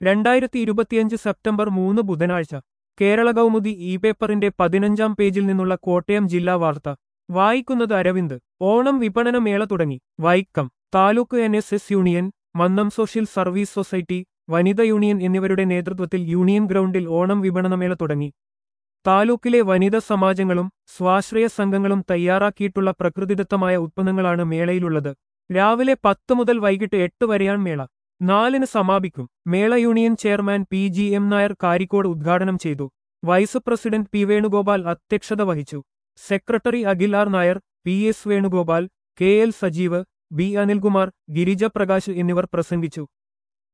രണ്ടായിരത്തി ഇരുപത്തിയഞ്ച് സെപ്റ്റംബർ മൂന്ന് ബുധനാഴ്ച കേരള കൗമുദി ഇ പേപ്പറിന്റെ പതിനഞ്ചാം പേജിൽ നിന്നുള്ള കോട്ടയം ജില്ലാ വാർത്ത വായിക്കുന്നത് അരവിന്ദ് ഓണം വിപണന മേള തുടങ്ങി Vaikom taluk N S S union Mannam social service society വനിത യൂണിയൻ എന്നിവരുടെ നേതൃത്വത്തിൽ യൂണിയൻ ഗ്രൗണ്ടിൽ ഓണം വിപണനമേള തുടങ്ങി താലൂക്കിലെ വനിതാ സമാജങ്ങളും സ്വാശ്രയ സംഘങ്ങളും തയ്യാറാക്കിയിട്ടുള്ള പ്രകൃതിദത്തമായ ഉത്പന്നങ്ങളാണ് മേളയിലുള്ളത് രാവിലെ പത്ത് മുതൽ വൈകിട്ട് എട്ട് വരെയാണ് മേള നാലിന് സമാപിക്കും മേള union chairman P G M Nair Karikode ഉദ്ഘാടനം ചെയ്തു വൈസ് പ്രസിഡന്റ് പി വേണുഗോപാൽ അധ്യക്ഷത വഹിച്ചു secretary Akhil R Nair P S Venugopal K L Sajeev B Anilkumar Girija Prakash എന്നിവർ പ്രസംഗിച്ചു